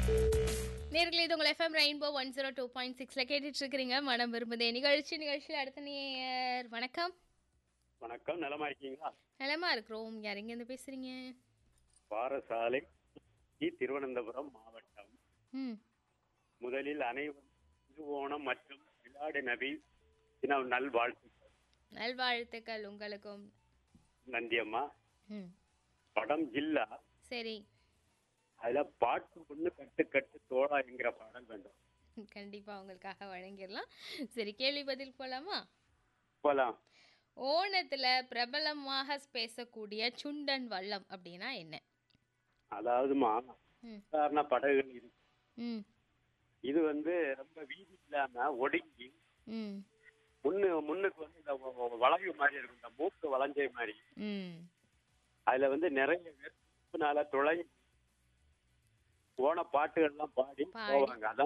நேர்களே இது உங்கள் FM rainbow one zero two point சிக்ஸில் கேட்டுட்டு இருக்கிறீங்க மனம் விரும்புதே நிகழ்ச்சி நிகழ்ச்சியில் அடுத்த நேயர் வணக்கம் வணக்கம் நலமா இருக்கீங்களா நலமா இருக்கிறோம் யார் எங்கேருந்து பேசுறீங்க பாரசாலை டி. திருவனந்தபுரம் மாவட்டம் ம் முதலில் அனைவரும் திருவோணம் மற்றும் விளாடு நபி தின நல்வாழ்த்துக்கள் நல்வாழ்த்துக்கள் உங்களுக்கும் நன்றி அம்மா ம் படம் ஜில்லா சரி அதுல பாட்டு ஒண்ணு கட்டு கட்டு தோழா என்கிற பாடல் வேண்டும் கண்டிப்பாக உங்களுக்காக வழங்கிடலாம் சரி கேள்வி பதில் போலாமா போலாம் ஓணத்தில் பிரபலமாக பேசக்கூடிய சுண்டன் வல்லம் அப்படின்னா என்ன அதாவதுமா ம் சாதாரண படகுகள் இருக்கு ம் இது வந்து ரொம்ப வீதி இல்லாம ஒடுங்கி ம் முன்னு முன்னுக்கு வந்து இந்த வ- வ- வளைவு மாதிரி இருக்கும் இந்த மூக்கு வளைஞ்ச மாதிரி ம் அதுல வந்து நிறைய பேர் துளைஞ்சு போன பாட்டுகள்லாம் பாடி பாடி. போவாங்க அதான்